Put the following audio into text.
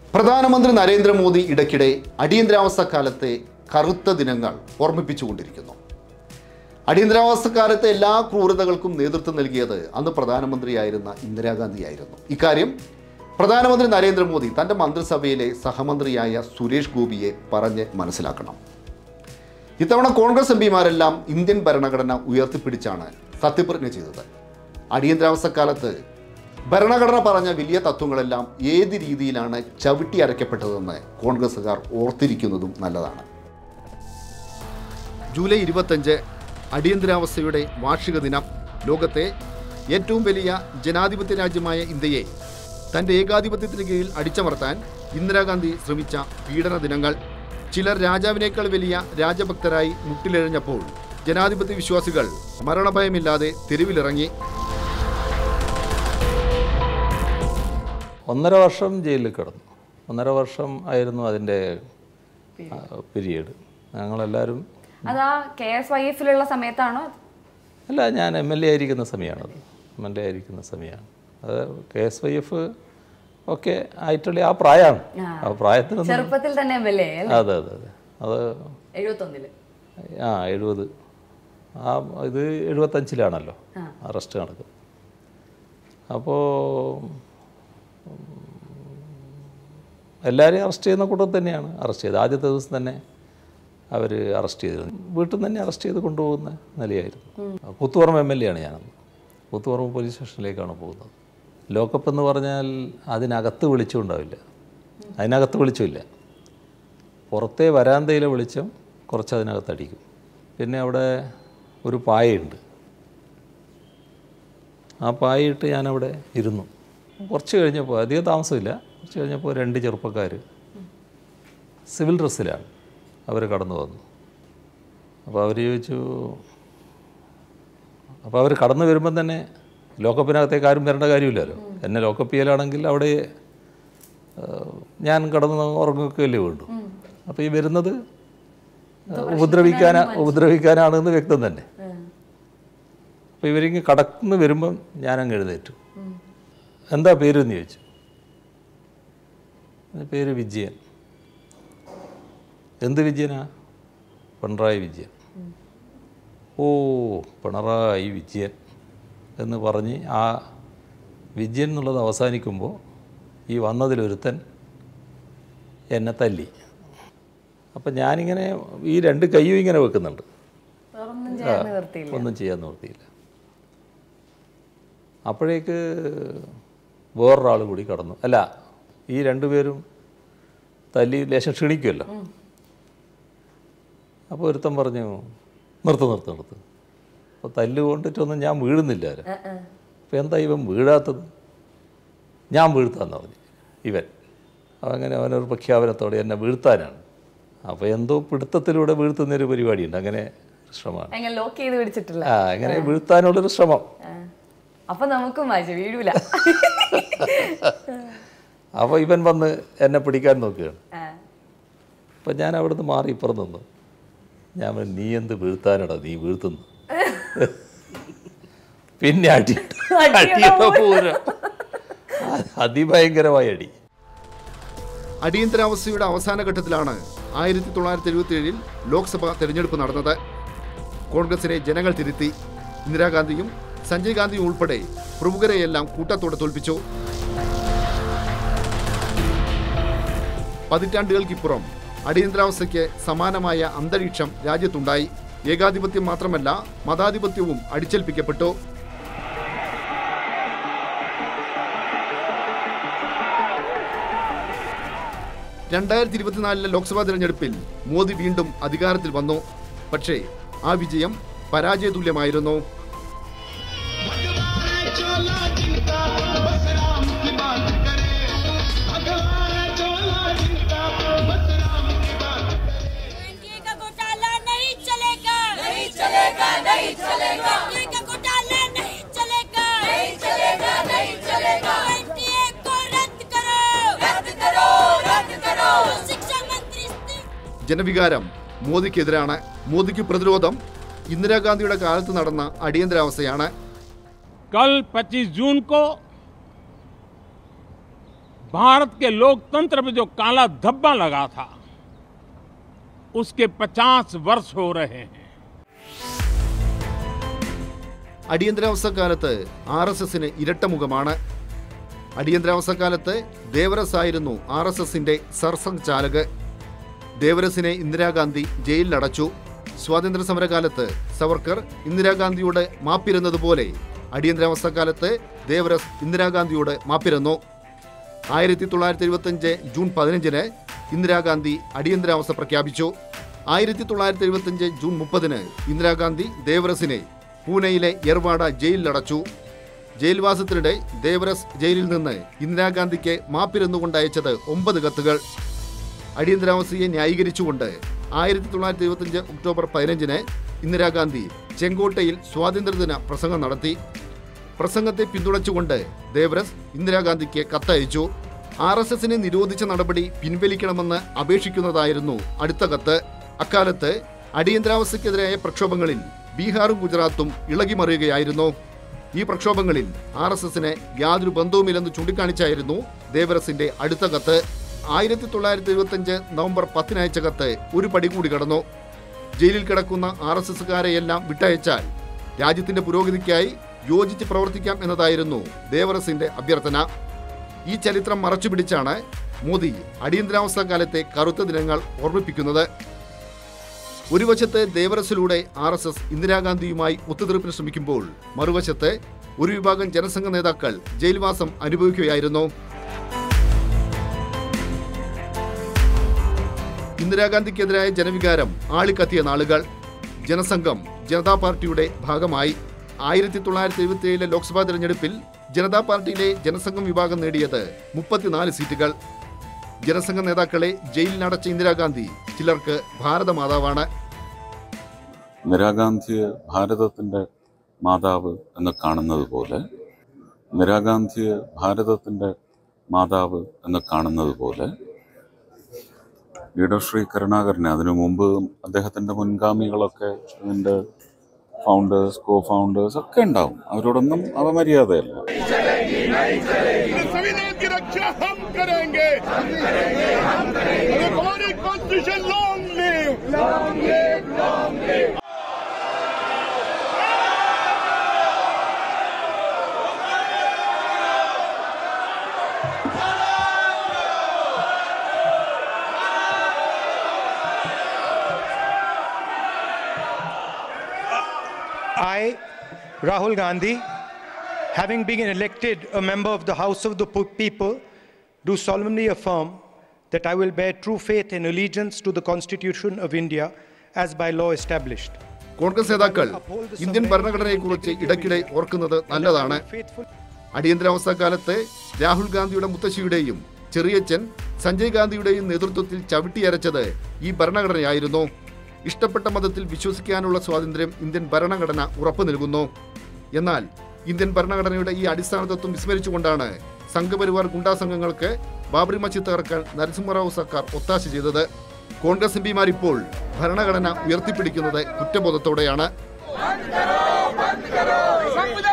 പ്രധാനമന്ത്രി നരേന്ദ്രമോദി ഇടയ്ക്കിടെ അടിയന്തരാവസ്ഥ കാലത്തെ കറുത്ത ദിനങ്ങൾ ഓർമ്മിപ്പിച്ചുകൊണ്ടിരിക്കുന്നു അടിയന്തരാവസ്ഥ കാലത്തെ എല്ലാ ക്രൂരതകൾക്കും നേതൃത്വം നൽകിയത് അന്ന് പ്രധാനമന്ത്രിയായിരുന്ന ഇന്ദിരാഗാന്ധിയായിരുന്നു ഇക്കാര്യം പ്രധാനമന്ത്രി നരേന്ദ്രമോദി തൻ്റെ മന്ത്രിസഭയിലെ സഹമന്ത്രിയായ സുരേഷ് ഗോപിയെ പറഞ്ഞ് മനസ്സിലാക്കണം ഇത്തവണ കോൺഗ്രസ് എം പിമാരെല്ലാം ഇന്ത്യൻ ഭരണഘടന ഉയർത്തിപ്പിടിച്ചാണ് സത്യപ്രതിജ്ഞ ചെയ്തത് അടിയന്തരാവസ്ഥ കാലത്ത് ഭരണഘടന പറഞ്ഞ വലിയ തത്വങ്ങളെല്ലാം ഏത് രീതിയിലാണ് ചവിട്ടി അരയ്ക്കപ്പെട്ടതെന്ന് കോൺഗ്രസ്സുകാർ ഓർത്തിരിക്കുന്നതും നല്ലതാണ് ജൂലൈ ഇരുപത്തഞ്ച് അടിയന്തരാവസ്ഥയുടെ വാർഷിക ദിനം ലോകത്തെ ഏറ്റവും വലിയ ജനാധിപത്യ രാജ്യമായ ഇന്ത്യയെ തൻ്റെ ഏകാധിപത്യത്തിന് കീഴിൽ അടിച്ചമർത്താൻ ഇന്ദിരാഗാന്ധി ശ്രമിച്ച പീഡന ദിനങ്ങൾ ചിലർ രാജാവിനേക്കാൾ വലിയ രാജഭക്തരായി മുട്ടിലെഴഞ്ഞപ്പോൾ ജനാധിപത്യ വിശ്വാസികൾ മരണഭയമില്ലാതെ തെരുവിലിറങ്ങി ഒന്നര വർഷം ജയിലിൽ കിടന്നു ഒന്നര വർഷം ആയിരുന്നു അതിൻ്റെ പീരീഡ് ഞങ്ങളെല്ലാവരും അതാ കെ എസ് വൈ എഫിലുള്ള സമയത്താണോ അല്ല ഞാൻ എം എൽ എ ആയിരിക്കുന്ന സമയമാണത് എം എൽ എ ആയിരിക്കുന്ന സമയമാണ് അത് കെ എസ് വൈ എഫ് ഒക്കെ ആയിട്ടുള്ള ആ പ്രായമാണ് ആ പ്രായത്തിനൊന്നും ചെറുപ്പത്തിൽ തന്നെ എം എൽ എ അതെ അതെ അതെ അത് എഴുപത്തൊന്നില് ആ എഴുപത് ആ ഇത് എഴുപത്തഞ്ചിലാണല്ലോ അറസ്റ്റ് നടക്കുന്നത് അപ്പോൾ എല്ലാവരെയും അറസ്റ്റ് ചെയ്യുന്ന കൂട്ടത്തിൽ തന്നെയാണ് അറസ്റ്റ് ചെയ്തത് ആദ്യത്തെ ദിവസം തന്നെ അവർ അറസ്റ്റ് ചെയ്തത് വീട്ടിൽ നിന്ന് തന്നെ അറസ്റ്റ് ചെയ്ത് കൊണ്ടുപോകുന്ന നിലയായിരുന്നു കൂത്തുപറമ്പ് എം എൽ എ ആണ് ഞാനന്ന് കൂത്തുപറമ്പ് പോലീസ് സ്റ്റേഷനിലേക്കാണ് പോകുന്നത് ലോക്കപ്പ് എന്ന് പറഞ്ഞാൽ അതിനകത്ത് വെളിച്ചമുണ്ടാവില്ല അതിനകത്ത് വെളിച്ചമില്ല പുറത്തെ വരാന്തയിലെ വെളിച്ചം കുറച്ച് അതിനകത്ത് അടിക്കും പിന്നെ അവിടെ ഒരു പായയുണ്ട് ആ പായിട്ട് ഞാനവിടെ ഇരുന്നു കുറച്ച് കഴിഞ്ഞപ്പോൾ അധികം താമസമില്ല കുറച്ച് കഴിഞ്ഞപ്പോൾ രണ്ട് ചെറുപ്പക്കാർ സിവിൽ ഡ്രസ്സിലാണ് അവർ കടന്നു വന്നു അപ്പോൾ അവർ ചോദിച്ചു അപ്പോൾ അവർ കടന്നു വരുമ്പം തന്നെ ലോക്കപ്പിനകത്തേക്ക് ആരും വരേണ്ട കാര്യമില്ലല്ലോ എന്നെ ലോക്കപ്പ് ചെയ്യലാണെങ്കിൽ അവിടെ ഏഹ്, ഞാൻ കടന്ന് ഉറങ്ങുകയല്ലേ വേണ്ടു അപ്പോൾ ഈ വരുന്നത് ഉപദ്രവിക്കാനാ ഉപദ്രവിക്കാനാണെന്ന് വ്യക്തം തന്നെ അപ്പോൾ ഇവരിങ്ങ് കടന്ന് വരുമ്പം ഞാനങ്ങ് എഴുന്നേറ്റു എന്താ പേരെന്ന് ചോദിച്ചു എൻ്റെ പേര് വിജയൻ എന്ത് വിജയനാ പിണറായി വിജയൻ ഓ പിണറായി വിജയൻ എന്ന് പറഞ്ഞ് ആ വിജയൻ എന്നുള്ളത് അവസാനിക്കുമ്പോൾ ഈ വന്നതിലൊരുത്തൻ എന്നെ തല്ലി അപ്പം ഞാനിങ്ങനെ ഈ രണ്ട് കൈയും ഇങ്ങനെ വെക്കുന്നുണ്ട് വേറൊന്നും ചെയ്യാൻ നിവർത്തിയില്ല ഒന്നും ചെയ്യാൻ നിവൃത്തിയില്ല അപ്പോഴേക്ക് വേറൊരാൾ കൂടി കടന്നു അല്ല ഈ രണ്ടുപേരും തല്ലി ലേശം ക്ഷണിക്കുമല്ലോ അപ്പോൾ ഒരുത്തൻ പറഞ്ഞു നിർത്ത് നിർത്ത് നിർത്ത് അപ്പോൾ തല്ല് കൊണ്ടിട്ടൊന്നും ഞാൻ വീഴുന്നില്ല ആരും അപ്പോൾ എന്താ ഇവൻ വീഴാത്തത് ഞാൻ വീഴ്ത്താന്ന് പറഞ്ഞു ഇവൻ അപ്പോൾ അങ്ങനെ അവനൊരു പ്രഖ്യാപനത്തോടെ എന്നെ വീഴ്ത്താനാണ് അപ്പോൾ എന്തോ പിടുത്തത്തിലൂടെ വീഴ്ത്തുന്നൊരു പരിപാടിയുണ്ട് അങ്ങനെ ഒരു ശ്രമമാണ് അങ്ങനെ ലോക്ക് ചെയ്ത് പിടിച്ചിട്ടില്ല ആ അങ്ങനെ വീഴ്ത്താനുള്ളൊരു ശ്രമം ആ. അപ്പൊ നമുക്കും വായിച്ചു വീഴൂല അപ്പോൾ ഇവൻ വന്ന് എന്നെ പിടിക്കാൻ നോക്കുകയാണ് ആ. അപ്പം ഞാൻ അവിടുന്ന് മാറി ഇപ്പുറം നിന്നു ഞാൻ പറഞ്ഞു, നീ എന്ത് വീഴ്ത്താനടാ നീ വീഴ്ത്തുന്നു പിന്നെ അടി അടിയുടെ പൂരം അതിഭയങ്കരമായ അടി അടിയന്തരാവസ്ഥയുടെ അവസാന ഘട്ടത്തിലാണ് ആയിരത്തി തൊള്ളായിരത്തി എഴുപത്തി ഏഴിൽ ലോക്സഭ തെരഞ്ഞെടുപ്പ് നടന്നത് കോൺഗ്രസിനെ ജനങ്ങൾ തിരുത്തി ഇന്ദിരാഗാന്ധിയും സഞ്ജയ് ഗാന്ധിയും ഉൾപ്പെടെ പ്രമുഖരെയെല്ലാം കൂട്ടത്തോടെ തോൽപ്പിച്ചു പതിറ്റാണ്ടുകൾക്കിപ്പുറം അടിയന്തരാവസ്ഥയ്ക്ക് സമാനമായ അന്തരീക്ഷം രാജ്യത്തുണ്ടായി ഏകാധിപത്യം മാത്രമല്ല മതാധിപത്യവും അടിച്ചേൽപ്പിക്കപ്പെട്ടു രണ്ടായിരത്തി ഇരുപത്തിനാലിലെ ലോക്സഭാ തെരഞ്ഞെടുപ്പിൽ മോദി വീണ്ടും അധികാരത്തിൽ വന്നു പക്ഷേ ആ വിജയം പരാജയതുല്യമായിരുന്നു एनडीए का घोटाला नहीं चलेगा नहीं चलेगा नहीं चलेगा एनडीए का घोटाला नहीं चलेगा नहीं चलेगा नहीं चलेगा एनडीए को रद्द करो रद्द करो रद्द करो शिक्षा मंत्री इस्तीफा ജനവികാരം മോദിക്കെതിരാണ് മോദിക്ക് പ്രതിരോധം ഇന്ദിരാഗാന്ധിയുടെ കാലത്ത് നടന്ന അടിയന്തരാവസ്ഥയാണ് कल 25 जून को भारत के लोकतंत्र में जो काला धब्बा लगा था उसके 50 वर्ष हो रहे हैं അടിയന്തരാവസ്ഥക്കാലത്ത് ആർ എസ് എസിന് ഇരട്ടമുഖമാണ് അടിയന്തരാവസ്ഥക്കാലത്ത് ദേവരസ് ആയിരുന്നു ആർ എസ് എസിന്റെ സർസംഘ് ചാലക് ദേവരസിനെ ഇന്ദിരാഗാന്ധി ജയിലിലടച്ചു സ്വാതന്ത്ര്യ സമരകാലത്ത് സവർക്കർ ഇന്ദിരാഗാന്ധിയോട് മാപ്പിരുന്നതുപോലെ അടിയന്തരാവസ്ഥക്കാലത്ത് ദേവരസ് ഇന്ദിരാഗാന്ധിയോട് മാപ്പിരുന്നു ആയിരത്തി തൊള്ളായിരത്തി എഴുപത്തഞ്ച് ജൂൺ പതിനഞ്ചിന് ഇന്ദിരാഗാന്ധി അടിയന്തരാവസ്ഥ പ്രഖ്യാപിച്ചു ആയിരത്തി തൊള്ളായിരത്തി എഴുപത്തഞ്ച് ജൂൺ മുപ്പതിന് ഇന്ദിരാഗാന്ധി ദേവറസിനെ പൂനെയിലെ യർവാഡ ജയിലിലടച്ചു ജയിൽവാസത്തിനിടെ ദേവറസ് ജയിലിൽ നിന്ന് ഇന്ദിരാഗാന്ധിക്ക് മാപ്പിരുന്നുകൊണ്ട് അയച്ചത് ഒമ്പത് കത്തുകൾ അടിയന്തരാവസ്ഥയെ ന്യായീകരിച്ചുകൊണ്ട് ആയിരത്തി തൊള്ളായിരത്തി എഴുപത്തഞ്ച് ഒക്ടോബർ പതിനഞ്ചിന് ഇന്ദിരാഗാന്ധി ചെങ്കോട്ടയിൽ സ്വാതന്ത്ര്യദിന പ്രസംഗം നടത്തി പ്രസംഗത്തെ പിന്തുണച്ചുകൊണ്ട് ദേവരസ് ഇന്ദിരാഗാന്ധിക്ക് കത്തയച്ചു ആർ എസ് എസിനെ നിരോധിച്ച നടപടി പിൻവലിക്കണമെന്ന് അപേക്ഷിക്കുന്നതായിരുന്നു അടുത്ത കത്ത് അക്കാലത്ത് അടിയന്തരാവസ്ഥയ്ക്കെതിരായ പ്രക്ഷോഭങ്ങളിൽ ബീഹാറും ഗുജറാത്തും ഇളകിമറിയുകയായിരുന്നു ഈ പ്രക്ഷോഭങ്ങളിൽ ആർ എസ് എസിന് യാതൊരു ബന്ധവുമില്ലെന്ന് ചൂണ്ടിക്കാണിച്ചായിരുന്നു ദേവരസിന്റെ അടുത്ത കത്ത് ആയിരത്തി തൊള്ളായിരത്തി എഴുപത്തഞ്ച് നവംബർ പത്തിനയച്ച കത്ത് ഒരു പടി കൂടി കടന്നു ജയിലിൽ കിടക്കുന്ന ആർ എസ് എസുകാരെയെല്ലാം വിട്ടയച്ചാൽ രാജ്യത്തിന്റെ പുരോഗതിക്കായി യോജിച്ച് പ്രവർത്തിക്കാം എന്നതായിരുന്നു ദേവറസിന്റെ അഭ്യർത്ഥന ഈ ചരിത്രം മറച്ചുപിടിച്ചാണ് മോദി അടിയന്തരാവസ്ഥ കാലത്തെ കറുത്ത ദിനങ്ങൾ ഓർമ്മിപ്പിക്കുന്നത് ഒരു വശത്ത് ദേവറസിലൂടെ ആർ എസ് എസ് ഇന്ദിരാഗാന്ധിയുമായി ഒത്തുതീർപ്പിന് ശ്രമിക്കുമ്പോൾ മറുവശത്ത് ഒരു വിഭാഗം ജനസംഘ നേതാക്കൾ ജയിൽവാസം അനുഭവിക്കുകയായിരുന്നു ഇന്ദിരാഗാന്ധിക്കെതിരായ ജനവികാരം ആളിക്കത്തിയ നാളുകൾ ജനസംഘം ജനതാ പാർട്ടിയുടെ ഭാഗമായി ആയിരത്തി തൊള്ളായിരത്തി എഴുപത്തിയേഴിലെ ലോക്സഭാ തെരഞ്ഞെടുപ്പിൽ ജനതാ പാർട്ടിയിലെ ജനസംഘം വിഭാഗം നേടിയത് മുപ്പത്തിനാല് സീറ്റുകൾ ജനസംഘ നേതാക്കളെ ജയിലിലടച്ച ഇന്ദിരാഗാന്ധി ചിലർക്ക് ഭാരതമാതാവാണ് ഇന്ദിരാഗാന്ധിയെ ഭാരതത്തിൻ്റെ മാതാവ് എന്ന് കാണുന്നത് പോലെ ഇന്ദിരാഗാന്ധിയെ ഭാരതത്തിൻ്റെ മാതാവ് എന്ന് കാണുന്നത് പോലെ ലീഡർ ശ്രീ കരുണാകരനെ അതിനു മുമ്പ് അദ്ദേഹത്തിൻ്റെ മുൻഗാമികളൊക്കെ ഇതിൻ്റെ ഫൗണ്ടേഴ്സ് കോ ഫൗണ്ടേഴ്സ് ഒക്കെ ഉണ്ടാവും അവരോടൊന്നും അപമര്യാദയല്ല संविधान की रक्षा हम करेंगे अरे हमारी constitution long live I, Rahul Gandhi, having been elected a member of the House of the P- People, do solemnly affirm that I will bear true faith and allegiance to the Constitution of India as by law established. Congress നേതാക്കൾ Indian ഭരണഘടനയെക്കുറിച്ച് ഇടയ്ക്കിടെ ഓർക്കുന്നത് നല്ലതാണ് Faithful. അടിയന്തരാവസ്ഥ കാലത്ത് രാഹുൽ ഗാന്ധിയുടെ മുത്തശ്ശിയുടെയും ചെറിയച്ഛൻ സഞ്ജയ് ഗാന്ധിയുടെയും നേതൃത്വത്തിൽ ചവിട്ടിയരച്ചത് ഈ ഭരണഘടനയായിരുന്നു ഇഷ്ടപ്പെട്ട മതത്തിൽ വിശ്വസിക്കാനുള്ള സ്വാതന്ത്ര്യം ഇന്ത്യൻ ഭരണഘടന ഉറപ്പു നൽകുന്നു എന്നാൽ ഇന്ത്യൻ ഭരണഘടനയുടെ ഈ അടിസ്ഥാന തത്വം വിസ്മരിച്ചുകൊണ്ടാണ് സംഘപരിവാർ ഗുണ്ടാ സംഘങ്ങൾക്ക് ബാബറി മസ്ജിദ് തകർക്കാൻ നരസിംഹറാവു സർക്കാർ ഒത്താശ ചെയ്തത് കോൺഗ്രസ് എം പിമാർ ഇപ്പോൾ ഭരണഘടന ഉയർത്തിപ്പിടിക്കുന്നത് കുറ്റബോധത്തോടെയാണ് संविधान